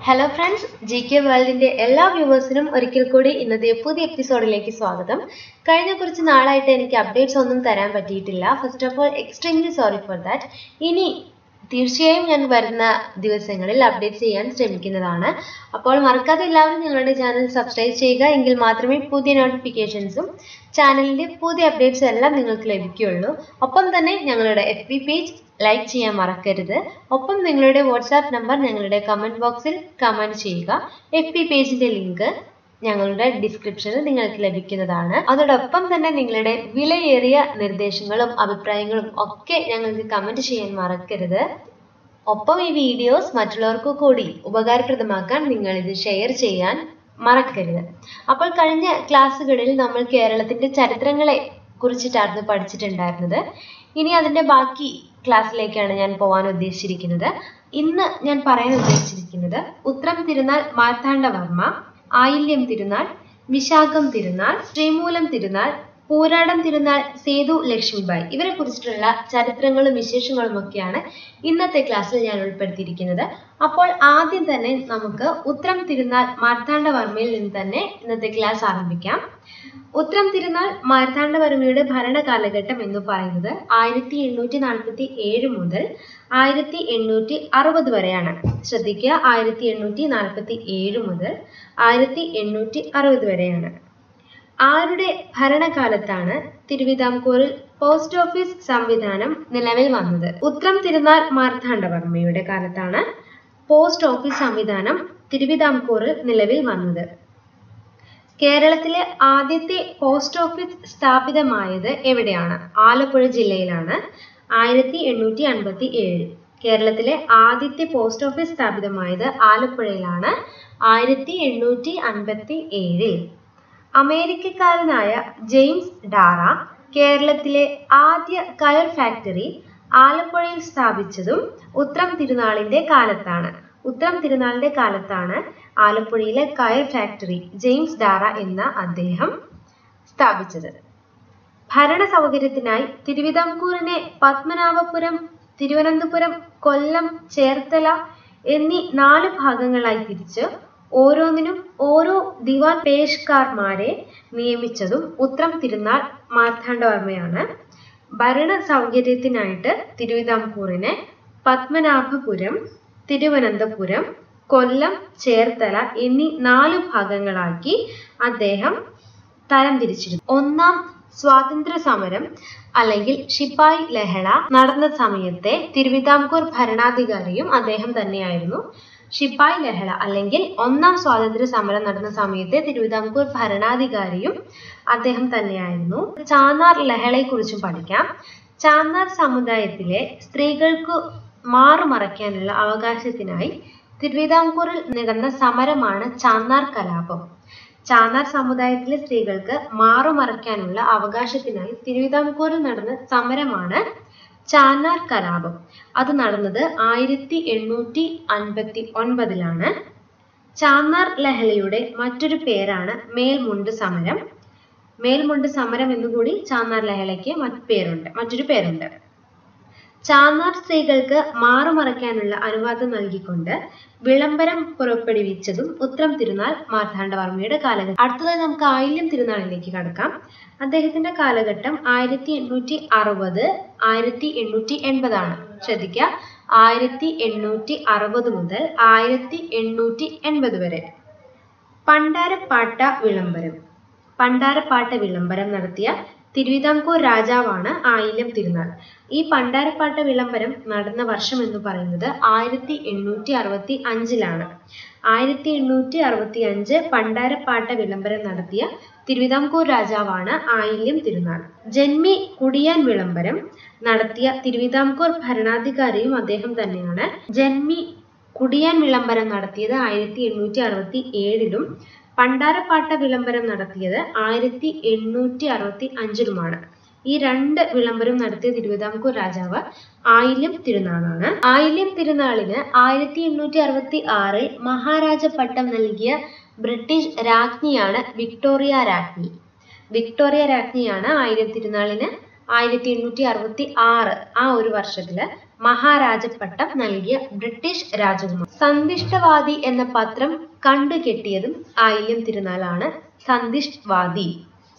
hello friends G K വേൾഡിന്റെ എല്ലാ വ്യൂവേഴ്സിനും ഒരിക്കൽ കൂടി ഇന്നത്തെ പുതിയ എപ്പിസോഡിലേക്ക് സ്വാഗതം കഴിഞ്ഞ കുറച്ച് നാളായിട്ട് എനിക്ക് അപ്ഡേറ്റ്സ് ഒന്നും തരാൻ പറ്റിയിട്ടില്ല first of all extremely sorry for that ഇനി തീർച്ചയായും ഞാൻ വരുന്ന ദിവസങ്ങളിൽ അപ്ഡേറ്റ് ചെയ്യാൻ ശ്രമിക്കുന്നതാണ് അപ്പോൾ മറക്കാതെ എല്ലാവരും ഞങ്ങളുടെ ചാനൽ സബ്സ്ക്രൈബ് ചെയ്യുക എങ്കിൽ മാത്രമേ പുതിയ നോട്ടിഫിക്കേഷൻസും ചാനലിന്റെ പുതിയ അപ്ഡേറ്റ്സ് എല്ലാം നിങ്ങൾക്ക് ലഭിക്കുകയുള്ളൂ ഒപ്പം തന്നെ ഞങ്ങളുടെ എഫ് ബി പേജ് ലൈക്ക് ചെയ്യാൻ മറക്കരുത് ഒപ്പം നിങ്ങളുടെ വാട്സാപ്പ് നമ്പർ ഞങ്ങളുടെ കമന്റ് ബോക്സിൽ കമന്റ് ചെയ്യുക എഫ് ബി പേജിന്റെ ലിങ്ക് ഞങ്ങളുടെ ഡിസ്ക്രിപ്ഷനിൽ നിങ്ങൾക്ക് ലഭിക്കുന്നതാണ് അതോടൊപ്പം തന്നെ നിങ്ങളുടെ വിലയേറിയ നിർദ്ദേശങ്ങളും അഭിപ്രായങ്ങളും ഒക്കെ ഞങ്ങൾക്ക് കമന്റ് ചെയ്യാൻ മറക്കരുത് ഒപ്പം ഈ വീഡിയോസ് മറ്റുള്ളവർക്ക് കൂടി ഉപകാരപ്രദമാക്കാൻ നിങ്ങൾ ഇത് ഷെയർ ചെയ്യാൻ മറക്കരുത് അപ്പോൾ കഴിഞ്ഞ ക്ലാസ്സുകളിൽ നമ്മൾ കേരളത്തിന്റെ ചരിത്രങ്ങളെ കുറിച്ചിട്ടായിരുന്നു പഠിച്ചിട്ടുണ്ടായിരുന്നത് ഇനി അതിന്റെ ബാക്കി ക്ലാസ്സിലേക്കാണ് ഞാൻ പോകാൻ ഉദ്ദേശിച്ചിരിക്കുന്നത് ഇന്ന് ഞാൻ പറയാൻ ഉദ്ദേശിച്ചിരിക്കുന്നത് ഉത്രം തിരുനാൾ മാർത്താണ്ഡവർമ്മ ആയില്യം തിരുനാൾ വിശാഖം തിരുനാൾ ശ്രീമൂലം തിരുനാൾ പൂരാടം തിരുനാൾ സേതു ലക്ഷ്മിബായി ഇവരെ കുറിച്ചിട്ടുള്ള ചരിത്രങ്ങളും വിശേഷങ്ങളും ഒക്കെയാണ് ഇന്നത്തെ ക്ലാസ്സിൽ ഞാൻ ഉൾപ്പെടുത്തിയിരിക്കുന്നത് അപ്പോൾ ആദ്യം തന്നെ നമുക്ക് ഉത്രം തിരുനാൾ മാർത്താണ്ഡവർമ്മയിൽ നിന്ന് തന്നെ ഇന്നത്തെ ക്ലാസ് ആരംഭിക്കാം ഉത്രം തിരുനാൾ മാർത്താണ്ഡവർമ്മയുടെ ഭരണ കാലഘട്ടം എന്ന് പറയുന്നത് ആയിരത്തി എണ്ണൂറ്റി നാൽപ്പത്തി ഏഴ് മുതൽ ആയിരത്തി എണ്ണൂറ്റി അറുപത് വരെയാണ് ശ്രദ്ധിക്കുക ആയിരത്തി എണ്ണൂറ്റി നാൽപ്പത്തി ഏഴ് മുതൽ ആയിരത്തി എണ്ണൂറ്റി അറുപത് വരെയാണ് ആരുടെ ഭരണകാലത്താണ് തിരുവിതാംകൂറിൽ പോസ്റ്റ് ഓഫീസ് സംവിധാനം നിലവിൽ വന്നത് ഉത്രം തിരുനാൾ മാർത്താണ്ഡവർമ്മയുടെ കാലത്താണ് പോസ്റ്റ് ഓഫീസ് സംവിധാനം തിരുവിതാംകൂറിൽ നിലവിൽ വന്നത് കേരളത്തിലെ ആദ്യത്തെ പോസ്റ്റ് ഓഫീസ് സ്ഥാപിതമായത് എവിടെയാണ് ആലപ്പുഴ ജില്ലയിലാണ് ആയിരത്തി എണ്ണൂറ്റി അൻപത്തി ഏഴ് കേരളത്തിലെ ആദ്യത്തെ പോസ്റ്റ് ഓഫീസ് സ്ഥാപിതമായത് ആലപ്പുഴയിലാണ് ആയിരത്തി എണ്ണൂറ്റി അൻപത്തി ഏഴിൽ അമേരിക്കക്കാരനായ ജെയിംസ് ഡാറ കേരളത്തിലെ ആദ്യ കയർ ഫാക്ടറി ആലപ്പുഴയിൽ സ്ഥാപിച്ചതും ഉത്രം തിരുനാളിന്റെ കാലത്താണ് ഉത്രം തിരുനാളിന്റെ കാലത്താണ് ആലപ്പുഴയിലെ കയർ ഫാക്ടറി ജെയിംസ് ഡാറ എന്ന അദ്ദേഹം സ്ഥാപിച്ചത് ഭരണ സൗകര്യത്തിനായി തിരുവിതാംകൂറിനെ പത്മനാഭപുരം തിരുവനന്തപുരം കൊല്ലം ചേർത്തല എന്നീ നാല് ഭാഗങ്ങളായി തിരിച്ച് ഓരോന്നിനും ഓരോ ദിവാൻ പേഷ്കാർമാരെ നിയമിച്ചതും ഉത്രം തിരുനാൾ മാർത്താണ്ഡവർമ്മയാണ് ഭരണ സൗകര്യത്തിനായിട്ട് തിരുവിതാംകൂറിനെ പത്മനാഭപുരം തിരുവനന്തപുരം കൊല്ലം ചേർത്തല എന്നീ നാല് ഭാഗങ്ങളാക്കി അദ്ദേഹം തരംതിരിച്ചിരുന്നു ഒന്നാം സ്വാതന്ത്ര്യ സമരം അല്ലെങ്കിൽ ശിപ്പായി ലഹള നടന്ന സമയത്തെ തിരുവിതാംകൂർ ഭരണാധികാരിയും അദ്ദേഹം തന്നെയായിരുന്നു ശിപ്പായി ലഹള അല്ലെങ്കിൽ ഒന്നാം സ്വാതന്ത്ര്യ സമരം നടന്ന സമയത്തെ തിരുവിതാംകൂർ ഭരണാധികാരിയും അദ്ദേഹം തന്നെയായിരുന്നു ചാന്നാർ ലഹളയെ കുറിച്ചും പഠിക്കാം ചാന്നാർ സമുദായത്തിലെ സ്ത്രീകൾക്ക് മാറുമറയ്ക്കാനുള്ള അവകാശത്തിനായി തിരുവിതാംകൂറിൽ നടന്ന സമരമാണ് ചാന്നാർ കലാപം ചാന്നാർ സമുദായത്തിലെ സ്ത്രീകൾക്ക് മാറുമറയ്ക്കാനുള്ള അവകാശത്തിനായി തിരുവിതാംകൂറിൽ നടന്ന സമരമാണ് ചാന്നാർ കലാപം അത് നടന്നത് ആയിരത്തി എണ്ണൂറ്റി അൻപത്തി ഒൻപതിലാണ് ചാന്നാർ ലഹളയുടെ മറ്റൊരു പേരാണ് മേൽമുണ്ട് സമരം മേൽമുണ്ട് സമരം എന്നുകൂടി ചാന്നാർ ലഹളയ്ക്ക് മറ്റു പേരുണ്ട് മറ്റൊരു പേരുണ്ട് ചാന്നാർ സ്ത്രീകൾക്ക് മാറുമറയ്ക്കാനുള്ള അനുവാദം നൽകിക്കൊണ്ട് വിളംബരം പുറപ്പെടുവിച്ചതും ഉത്രം തിരുനാൾ മാർത്താണ്ഡവർമ്മയുടെ കാലഘട്ടം അടുത്തതായി നമുക്ക് ആയില്യം തിരുനാളിലേക്ക് കടക്കാം അദ്ദേഹത്തിന്റെ കാലഘട്ടം ആയിരത്തി എണ്ണൂറ്റി അറുപത് ആയിരത്തി എണ്ണൂറ്റി എൺപതാണ് ശ്രദ്ധിക്കുക ആയിരത്തി എണ്ണൂറ്റി അറുപത് മുതൽ ആയിരത്തി എണ്ണൂറ്റി എൺപത് വരെ പണ്ടാരപ്പാട്ട വിളംബരം പണ്ടാരപ്പാട്ട വിളംബരം നടത്തിയ തിരുവിതാംകൂർ രാജാവാണ് ആയില്യം തിരുനാൾ ഈ പണ്ടാരപ്പാട്ട വിളംബരം നടന്ന വർഷം എന്ന് പറയുന്നത് ആയിരത്തി എണ്ണൂറ്റി അറുപത്തി അഞ്ചിലാണ് ആയിരത്തി എണ്ണൂറ്റി അറുപത്തി അഞ്ച് പണ്ടാരപ്പാട്ട വിളംബരം നടത്തിയ തിരുവിതാംകൂർ രാജാവാണ് ആയില്യം തിരുനാൾ ജന്മി കുടിയാൻ വിളംബരം നടത്തിയ തിരുവിതാംകൂർ ഭരണാധികാരിയും അദ്ദേഹം തന്നെയാണ് ജന്മി കുടിയാൻ വിളംബരം നടത്തിയത് ആയിരത്തി എണ്ണൂറ്റി അറുപത്തി ഏഴിലും പണ്ടാരപ്പാട്ട വിളംബരം നടത്തിയത് ആയിരത്തി എണ്ണൂറ്റി അറുപത്തി അഞ്ചിലുമാണ് ഈ രണ്ട് വിളംബരം നടത്തിയ തിരുവിതാംകൂർ രാജാവ് ആയില്യം തിരുനാളാണ് ആയില്യം തിരുനാളിന് ആയിരത്തി എണ്ണൂറ്റി അറുപത്തി ആറിൽ മഹാരാജ പട്ടം നൽകിയ ബ്രിട്ടീഷ് രാജ്ഞിയാണ് വിക്ടോറിയ രാജ്ഞി വിക്ടോറിയ രാജ്ഞിയാണ് ആയില്യം തിരുനാളിന് ആയിരത്തി എണ്ണൂറ്റി അറുപത്തി ആറ് ആ ഒരു വർഷത്തില് മഹാരാജപ്പട്ടം നൽകിയ ബ്രിട്ടീഷ് രാജകുമാർ സന്ദിഷ്ടവാദി എന്ന പത്രം കണ്ടുകെട്ടിയതും ആയില്യം തിരുനാളാണ് സന്ദിഷ്ടവാദി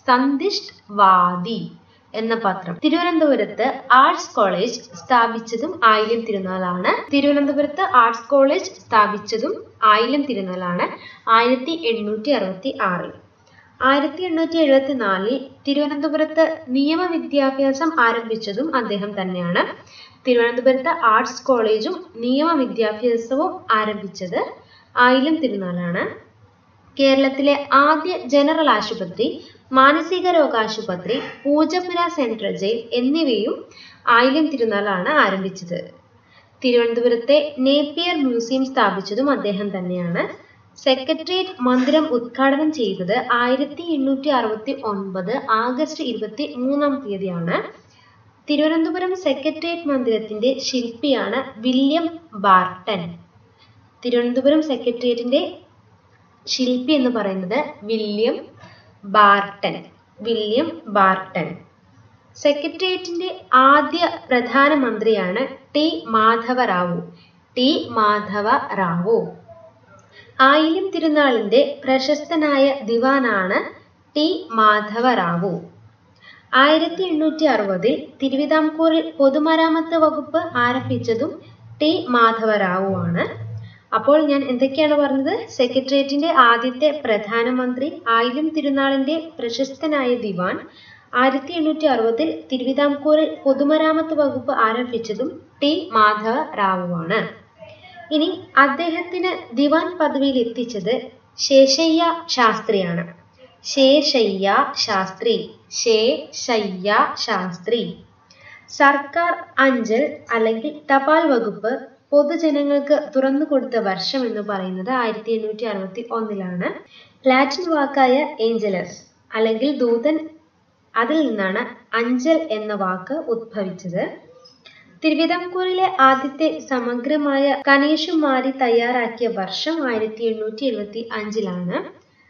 സന്ദിഷ്ടവാദി എന്ന പത്രം തിരുവനന്തപുരത്ത് ആർട്സ് കോളേജ് സ്ഥാപിച്ചതും ആയില്യം തിരുനാളാണ് തിരുവനന്തപുരത്ത് ആർട്സ് കോളേജ് സ്ഥാപിച്ചതും ആയില്യം തിരുനാളാണ് ആയിരത്തി എണ്ണൂറ്റി അറുപത്തി ആറിൽ ആയിരത്തി എണ്ണൂറ്റി എഴുപത്തി നാലിൽ തിരുവനന്തപുരത്ത് നിയമവിദ്യാഭ്യാസം ആരംഭിച്ചതും അദ്ദേഹം തന്നെയാണ് തിരുവനന്തപുരത്ത് ആർട്സ് കോളേജും നിയമവിദ്യാഭ്യാസവും ആരംഭിച്ചത് ആയില്യം തിരുനാളാണ് കേരളത്തിലെ ആദ്യ ജനറൽ ആശുപത്രി മാനസിക രോഗാശുപത്രി പൂജപ്പുര സെൻട്രൽ ജയിൽ എന്നിവയും ആയില്യം തിരുനാളാണ് ആരംഭിച്ചത് തിരുവനന്തപുരത്തെ നേപ്പിയർ മ്യൂസിയം സ്ഥാപിച്ചതും അദ്ദേഹം തന്നെയാണ് സെക്രട്ടേറിയറ്റ് മന്ദിരം ഉദ്ഘാടനം ചെയ്തത് ആയിരത്തി എണ്ണൂറ്റി അറുപത്തി ഒൻപത് ആഗസ്റ്റ് ഇരുപത്തി മൂന്നാം തീയതിയാണ് തിരുവനന്തപുരം സെക്രട്ടേറിയറ്റ് മന്ദിരത്തിന്റെ ശില്പിയാണ് വില്യം ബാർട്ടൻ തിരുവനന്തപുരം സെക്രട്ടേറിയറ്റിന്റെ ശില്പി എന്ന് പറയുന്നത് വില്യം ബാർട്ടൻ വില്യം ബാർട്ടൻ സെക്രട്ടേറിയറ്റിന്റെ ആദ്യ പ്രധാനമന്ത്രിയാണ് ടി മാധവറാവു ടി മാധവറാവു ആയില്യം തിരുനാളിന്റെ പ്രശസ്തനായ ദിവാനാണ് ടി മാധവറാവു ആയിരത്തി എണ്ണൂറ്റി അറുപതിൽ തിരുവിതാംകൂറിൽ പൊതുമരാമത്ത് വകുപ്പ് ആരംഭിച്ചതും ടി മാധവറാവു ആണ് അപ്പോൾ ഞാൻ എന്തൊക്കെയാണ് പറഞ്ഞത് സെക്രട്ടേറിയറ്റിന്റെ ആദ്യത്തെ പ്രധാനമന്ത്രി ആയില്യം തിരുനാളിന്റെ പ്രശസ്തനായ ദിവാൻ ആയിരത്തി എണ്ണൂറ്റി അറുപതിൽ തിരുവിതാംകൂറിൽ പൊതുമരാമത്ത് വകുപ്പ് ആരംഭിച്ചതും ടി മാധവ റാവുവാണ് ഇനി അദ്ദേഹത്തിന് ദിവാൻ പദവിയിൽ എത്തിച്ചത് ശേഷയ്യ ശാസ്ത്രിയാണ് ശേഷയ്യ ശാസ്ത്രി ശേഷയ്യ ശാസ്ത്രി സർക്കാർ അഞ്ചൽ അല്ലെങ്കിൽ തപാൽ വകുപ്പ് പൊതുജനങ്ങൾക്ക് തുറന്നു കൊടുത്ത വർഷം എന്ന് പറയുന്നത് ആയിരത്തി എണ്ണൂറ്റി അറുപത്തി ഒന്നിലാണ് ലാറ്റിൻ വാക്കായ ഏഞ്ചലസ് അല്ലെങ്കിൽ ദൂതൻ അതിൽ നിന്നാണ് അഞ്ചൽ എന്ന വാക്ക് ഉദ്ഭവിച്ചത് തിരുവിതാംകൂറിലെ ആദ്യത്തെ സമഗ്രമായ കനേഷുമാരി തയ്യാറാക്കിയ വർഷം ആയിരത്തി എണ്ണൂറ്റി എഴുപത്തി അഞ്ചിലാണ്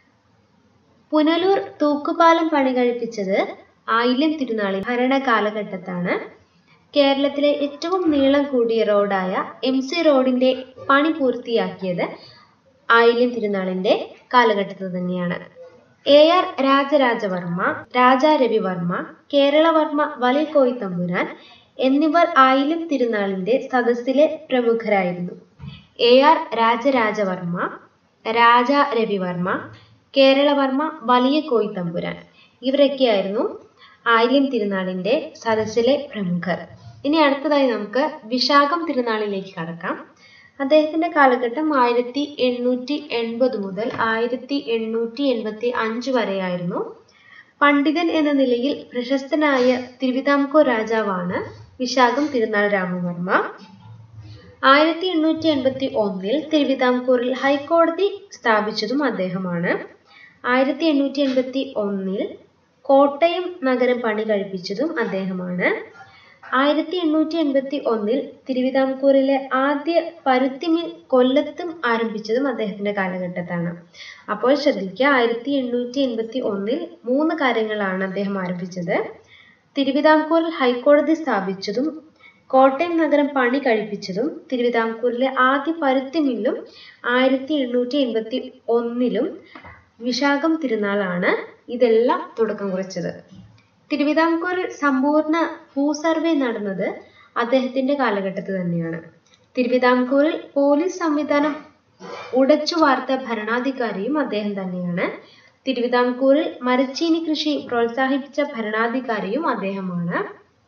പുനലൂർ തൂക്കുപാലം പണി കഴിപ്പിച്ചത് ആയില്യം തിരുനാളി ഭരണ കാലഘട്ടത്താണ് കേരളത്തിലെ ഏറ്റവും നീളം കൂടിയ റോഡായ എം സി റോഡിന്റെ പണി പൂർത്തിയാക്കിയത് ആയില്യം തിരുനാളിന്റെ കാലഘട്ടത്തിൽ തന്നെയാണ് എ ആർ രാജരാജവർമ്മ രാജാ രവിവർമ്മ കേരളവർമ്മ വലിയകോയി തമ്പുരാൻ എന്നിവർ ആയില്യം തിരുനാളിന്റെ സദസ്സിലെ പ്രമുഖരായിരുന്നു എ ആർ രാജരാജവർമ്മ രാജ രവിവർമ്മ കേരളവർമ്മ വലിയ കോയി തമ്പുരാൻ ഇവരൊക്കെയായിരുന്നു ആയില്യം തിരുനാളിന്റെ സദസ്സിലെ പ്രമുഖർ ഇനി അടുത്തതായി നമുക്ക് വിശാഖം തിരുനാളിലേക്ക് കടക്കാം അദ്ദേഹത്തിന്റെ കാലഘട്ടം ആയിരത്തി എണ്ണൂറ്റി എൺപത് മുതൽ ആയിരത്തി എണ്ണൂറ്റി എൺപത്തി അഞ്ച് വരെയായിരുന്നു പണ്ഡിതൻ എന്ന നിലയിൽ പ്രശസ്തനായ തിരുവിതാംകൂർ രാജാവാണ് വിശാഖം തിരുനാൾ രാമവർമ്മ ആയിരത്തി എണ്ണൂറ്റി എൺപത്തി ഒന്നിൽ തിരുവിതാംകൂറിൽ ഹൈക്കോടതി സ്ഥാപിച്ചതും അദ്ദേഹമാണ് ആയിരത്തി എണ്ണൂറ്റി എൺപത്തി ഒന്നിൽ കോട്ടയം നഗരം പണി കഴിപ്പിച്ചതും അദ്ദേഹമാണ് ആയിരത്തി എണ്ണൂറ്റി എൺപത്തി ഒന്നിൽ തിരുവിതാംകൂറിലെ ആദ്യ പരുത്തി മിൽ കൊല്ലത്തും ആരംഭിച്ചതും അദ്ദേഹത്തിന്റെ കാലഘട്ടത്താണ് അപ്പോൾ ശ്രദ്ധിക്കുക ആയിരത്തി എണ്ണൂറ്റി എൺപത്തി ഒന്നിൽ മൂന്ന് കാര്യങ്ങളാണ് അദ്ദേഹം ആരംഭിച്ചത് തിരുവിതാംകൂറിൽ ഹൈക്കോടതി സ്ഥാപിച്ചതും കോട്ടയം നഗരം പണി കഴിപ്പിച്ചതും തിരുവിതാംകൂറിലെ ആദ്യ പരുത്തി മില്ലും ആയിരത്തി എണ്ണൂറ്റി എൺപത്തി ഒന്നിലും വിശാഖം തിരുനാളാണ് ഇതെല്ലാം തുടക്കം കുറിച്ചത് തിരുവിതാംകൂറിൽ സമ്പൂർണ്ണ ഭൂസർവേ നടന്നത് അദ്ദേഹത്തിന്റെ കാലഘട്ടത്തിൽ തന്നെയാണ് തിരുവിതാംകൂറിൽ പോലീസ് സംവിധാനം ഉടച്ചു വാർത്ത ഭരണാധികാരിയും അദ്ദേഹം തന്നെയാണ് തിരുവിതാംകൂറിൽ മരച്ചീനി കൃഷി പ്രോത്സാഹിപ്പിച്ച ഭരണാധികാരിയും അദ്ദേഹമാണ്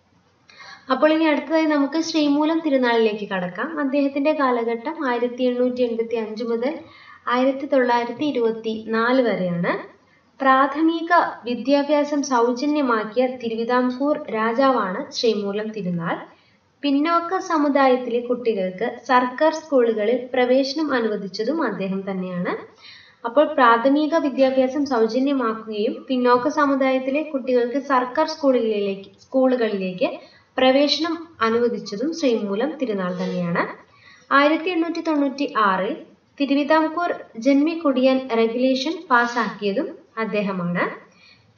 അപ്പോൾ ഇനി അടുത്തതായി നമുക്ക് ശ്രീമൂലം തിരുനാളിലേക്ക് കടക്കാം അദ്ദേഹത്തിന്റെ കാലഘട്ടം ആയിരത്തി എണ്ണൂറ്റി എൺപത്തി അഞ്ച് മുതൽ ആയിരത്തി തൊള്ളായിരത്തി ഇരുപത്തി നാല് വരെയാണ് പ്രാഥമിക വിദ്യാഭ്യാസം സൗജന്യമാക്കിയ തിരുവിതാംകൂർ രാജാവാണ് ശ്രീമൂലം തിരുനാൾ പിന്നോക്ക സമുദായത്തിലെ കുട്ടികൾക്ക് സർക്കാർ സ്കൂളുകളിൽ പ്രവേശനം അനുവദിച്ചതും അദ്ദേഹം തന്നെയാണ് അപ്പോൾ പ്രാഥമിക വിദ്യാഭ്യാസം സൗജന്യമാക്കുകയും പിന്നോക്ക സമുദായത്തിലെ കുട്ടികൾക്ക് സർക്കാർ സ്കൂളുകളിലേക്ക് സ്കൂളുകളിലേക്ക് പ്രവേശനം അനുവദിച്ചതും ശ്രീമൂലം തിരുനാൾ തന്നെയാണ് ആയിരത്തി എണ്ണൂറ്റി തൊണ്ണൂറ്റി ആറിൽ തിരുവിതാംകൂർ ജന്മി കുടിയാൻ റെഗുലേഷൻ പാസാക്കിയതും അദ്ദേഹമാണ്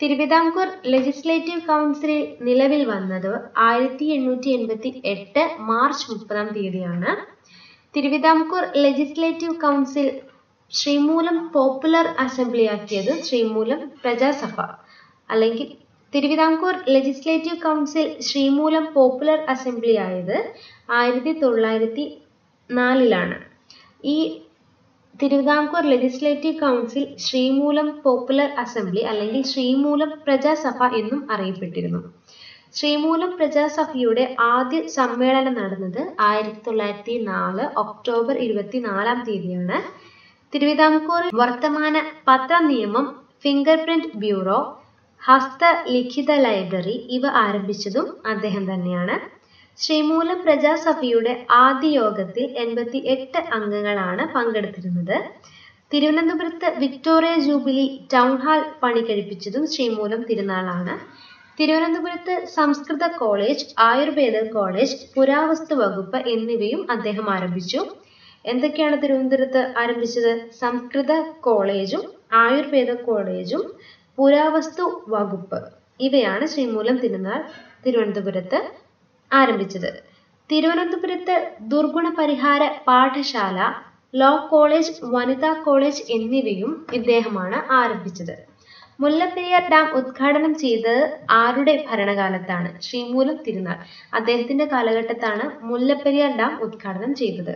തിരുവിതാംകൂർ ലെജിസ്ലേറ്റീവ് കൗൺസിലിൽ നിലവിൽ വന്നത് ആയിരത്തി എണ്ണൂറ്റി എൺപത്തി എട്ട് മാർച്ച് മുപ്പതാം തീയതിയാണ് Thiruvithamkoor legislative council Sreemoolam popular assembly ആക്കിയത് ശ്രീമൂലം പ്രജാസഭ അല്ലെങ്കിൽ Thiruvithamkoor legislative council Sreemoolam popular assembly ആയത് ആയിരത്തി തൊള്ളായിരത്തി നാലിലാണ് ഈ Thiruvithamkoor legislative council Sreemoolam popular assembly അല്ലെങ്കിൽ ശ്രീമൂലം പ്രജാസഭ എന്നും അറിയപ്പെട്ടിരുന്നു ശ്രീമൂലം പ്രജാസഭയുടെ ആദ്യ സമ്മേളനം നടന്നത് ആയിരത്തി തൊള്ളായിരത്തി നാല് ഒക്ടോബർ ഇരുപത്തിനാലാം തീയതിയാണ് തിരുവിതാംകൂർ വർത്തമാന പത്ര നിയമം ഫിംഗർ പ്രിന്റ് ബ്യൂറോ ഹസ്തലിഖിത ലൈബ്രറി ഇവ ആരംഭിച്ചതും അദ്ദേഹം തന്നെയാണ് ശ്രീമൂലം പ്രജാസഭയുടെ ആദ്യ യോഗത്തിൽ എൺപത്തി എട്ട് അംഗങ്ങളാണ് പങ്കെടുത്തിരുന്നത് തിരുവനന്തപുരത്ത് വിക്ടോറിയ ജൂബിലി ടൗൺ ഹാൾ പണി കഴിപ്പിച്ചതും ശ്രീമൂലം തിരുനാളാണ് തിരുവനന്തപുരത്ത് സംസ്കൃത കോളേജ് ആയുർവേദ കോളേജ് പുരാവസ്തു വകുപ്പ് എന്നിവയും അദ്ദേഹം ആരംഭിച്ചു എന്തൊക്കെയാണ് തിരുവനന്തപുരത്ത് ആരംഭിച്ചത് സംസ്കൃത കോളേജും ആയുർവേദ കോളേജും പുരാവസ്തു വകുപ്പ് ഇവയാണ് ശ്രീമൂലം തിരുനാൾ തിരുവനന്തപുരത്ത് ആരംഭിച്ചത് തിരുവനന്തപുരത്ത് ദുർഗുണ പരിഹാര പാഠശാല ലോ കോളേജ് വനിതാ കോളേജ് എന്നിവയും ഇദ്ദേഹമാണ് ആരംഭിച്ചത് മുല്ലപ്പെരിയാർ ഡാം ഉദ്ഘാടനം ചെയ്തത് ആരുടെ ഭരണകാലത്താണ് ശ്രീമൂലം തിരുനാൾ അദ്ദേഹത്തിന്റെ കാലഘട്ടത്താണ് മുല്ലപ്പെരിയാർ ഡാം ഉദ്ഘാടനം ചെയ്തത്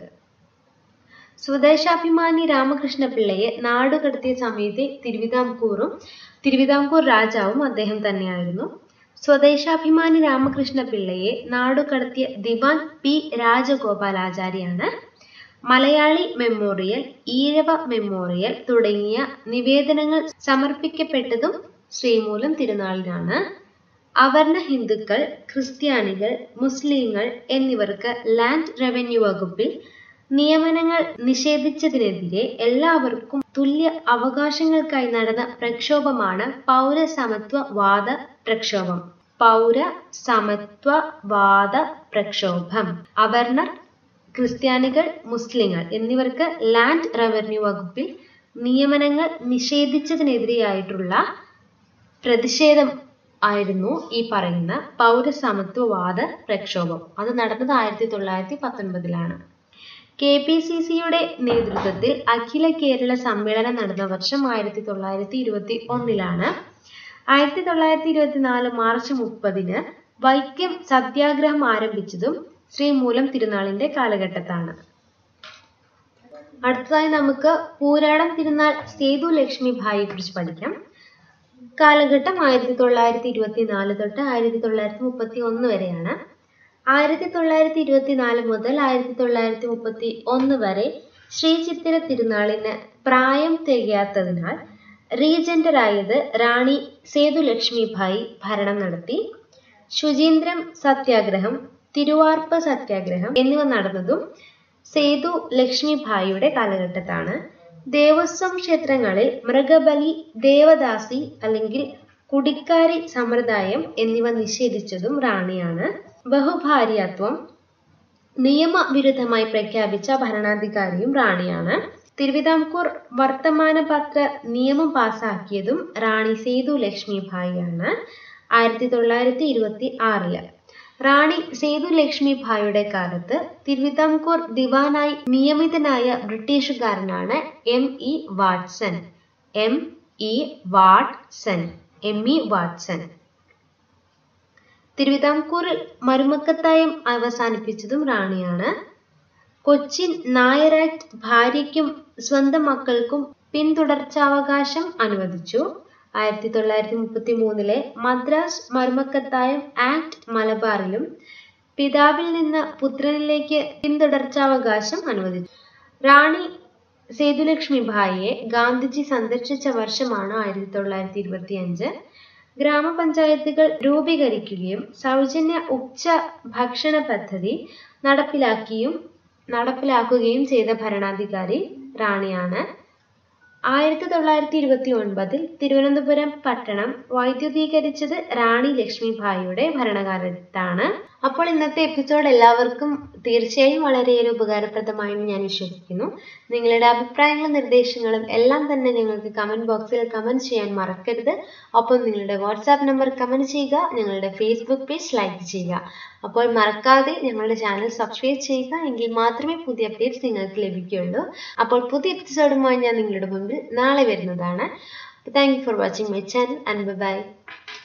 സ്വദേശാഭിമാനി രാമകൃഷ്ണ പിള്ളയെ നാടുകടത്തിയ സമയത്തെ തിരുവിതാംകൂറും തിരുവിതാംകൂർ രാജാവും അദ്ദേഹം തന്നെയായിരുന്നു സ്വദേശാഭിമാനി രാമകൃഷ്ണ പിള്ളയെ നാടുകടത്തിയ ദിവാൻ പി രാജഗോപാലാചാര്യാണ് മലയാളി മെമ്മോറിയൽ ഈഴവ മെമ്മോറിയൽ തുടങ്ങിയ നിവേദനങ്ങൾ സമർപ്പിക്കപ്പെട്ടതും ശ്രീമൂലം തിരുനാളിനാണ് അവർണ ഹിന്ദുക്കൾ ക്രിസ്ത്യാനികൾ മുസ്ലിങ്ങൾ എന്നിവർക്ക് ലാൻഡ് റവന്യൂ വകുപ്പിൽ നിയമനങ്ങൾ നിഷേധിച്ചതിനെതിരെ എല്ലാവർക്കും തുല്യ അവകാശങ്ങൾക്കായി നടന്ന പ്രക്ഷോഭമാണ് പൗരസമത്വവാദ പ്രക്ഷോഭം പൗര സമത്വവാദ പ്രക്ഷോഭം അവർണർ ക്രിസ്ത്യാനികൾ മുസ്ലിങ്ങൾ എന്നിവർക്ക് ലാൻഡ് റവന്യൂ വകുപ്പിൽ നിയമനങ്ങൾ നിഷേധിച്ചതിനെതിരെയായിട്ടുള്ള പ്രതിഷേധം ആയിരുന്നു ഈ പറയുന്ന പൗരസമത്വവാദ പ്രക്ഷോഭം അത് നടന്നത് ആയിരത്തി തൊള്ളായിരത്തി പത്തൊൻപതിലാണ് കെ പി സി സിയുടെ നേതൃത്വത്തിൽ അഖില കേരള സമ്മേളനം നടന്ന വർഷം ആയിരത്തി തൊള്ളായിരത്തി ഇരുപത്തി ഒന്നിലാണ് ആയിരത്തി തൊള്ളായിരത്തി ഇരുപത്തിനാല് മാർച്ച് മുപ്പതിന് വൈക്കം സത്യാഗ്രഹം ആരംഭിച്ചതും ശ്രീമൂലം തിരുനാളിന്റെ കാലഘട്ടത്താണ് അടുത്തതായി നമുക്ക് പൂരാടം തിരുനാൾ സേതു ലക്ഷ്മി ഭായിയെ കുറിച്ച് പഠിക്കാം കാലഘട്ടം ആയിരത്തി തൊള്ളായിരത്തി ഇരുപത്തിനാല് തൊട്ട് ആയിരത്തി തൊള്ളായിരത്തി മുപ്പത്തി ഒന്ന് വരെയാണ് ആയിരത്തി തൊള്ളായിരത്തി ഇരുപത്തിനാല് മുതൽ ആയിരത്തി തൊള്ളായിരത്തി മുപ്പത്തി ഒന്ന് വരെ ശ്രീ ചിത്തിര തിരുനാളിന് പ്രായം തികയാത്തതിനാൽ റീജന്ററായത് റാണി സേതുലക്ഷ്മിഭായി ഭരണം നടത്തി ശുചീന്ദ്രം സത്യാഗ്രഹം തിരുവാർപ്പ് സത്യാഗ്രഹം എന്നിവ നടന്നതും സേതു ലക്ഷ്മിഭായിയുടെ കാലഘട്ടത്താണ് ദേവസ്വം ക്ഷേത്രങ്ങളിൽ മൃഗബലി ദേവദാസി അല്ലെങ്കിൽ കുടിക്കാരി സമ്പ്രദായം എന്നിവ നിഷേധിച്ചതും റാണിയാണ് ബഹുഭാര്യാത്വം നിയമവിരുദ്ധമായി പ്രഖ്യാപിച്ച ഭരണാധികാരിയും റാണിയാണ് തിരുവിതാംകൂർ വർത്തമാനപത്ര നിയമം പാസാക്കിയതും റാണി സേതു ലക്ഷ്മിഭായിയാണ് ആയിരത്തി തൊള്ളായിരത്തി ഇരുപത്തി ആറില് റാണി സേതു ലക്ഷ്മിഭായിയുടെ കാലത്ത് തിരുവിതാംകൂർ ദിവാനായി നിയമിതനായ ബ്രിട്ടീഷുകാരനാണ് M E Watson M E Watson M E Watson തിരുവിതാംകൂറിൽ മരുമക്കത്തായം അവസാനിപ്പിച്ചതും റാണിയാണ് കൊച്ചിൻ നായർ ആക്ട് ഭാര്യയ്ക്കും സ്വന്തം മക്കൾക്കും പിന്തുടർച്ചാവകാശം അനുവദിച്ചു ആയിരത്തി തൊള്ളായിരത്തി മുപ്പത്തി മൂന്നിലെ മദ്രാസ് മരുമക്കത്തായം ആക്ട് മലബാറിലും പിതാവിൽ നിന്ന് പുത്രനിലേക്ക് പിന്തുടർച്ചാവകാശം അനുവദിച്ചു റാണി സേതുലക്ഷ്മി ഭായിയെ ഗാന്ധിജി സന്ദർശിച്ച വർഷമാണ് ആയിരത്തി തൊള്ളായിരത്തി ഇരുപത്തി അഞ്ച് ഗ്രാമപഞ്ചായത്തുകൾ രൂപീകരിക്കുകയും സൗജന്യ ഉച്ച ഭക്ഷണ പദ്ധതി നടപ്പിലാക്കിയും നടപ്പിലാക്കുകയും ചെയ്ത ഭരണാധികാരി റാണിയാണ് ആയിരത്തി തൊള്ളായിരത്തി ഇരുപത്തി ഒൻപതിൽ തിരുവനന്തപുരം പട്ടണം വൈദ്യുതീകരിച്ചത് റാണി ലക്ഷ്മിഭായിയുടെ ഭരണകാലത്താണ് അപ്പോൾ ഇന്നത്തെ എപ്പിസോഡ് എല്ലാവർക്കും തീർച്ചയായും വളരെയേറെ ഉപകാരപ്രദമായെന്ന് ഞാൻ വിശ്വസിക്കുന്നു നിങ്ങളുടെ അഭിപ്രായങ്ങളും നിർദ്ദേശങ്ങളും എല്ലാം തന്നെ ഞങ്ങൾക്ക് കമൻറ്റ് ബോക്സിൽ കമൻറ്റ് ചെയ്യാൻ മറക്കരുത് ഒപ്പം നിങ്ങളുടെ വാട്സാപ്പ് നമ്പർ കമൻറ്റ് ചെയ്യുക ഞങ്ങളുടെ ഫേസ്ബുക്ക് പേജ് ലൈക്ക് ചെയ്യുക അപ്പോൾ മറക്കാതെ ഞങ്ങളുടെ ചാനൽ സബ്സ്ക്രൈബ് ചെയ്യുക എങ്കിൽ മാത്രമേ പുതിയ അപ്ഡേറ്റ്സ് നിങ്ങൾക്ക് ലഭിക്കുകയുള്ളൂ അപ്പോൾ പുതിയ എപ്പിസോഡുമായി ഞാൻ നിങ്ങളുടെ മുമ്പിൽ നാളെ വരുന്നതാണ് thank you for watching my channel and by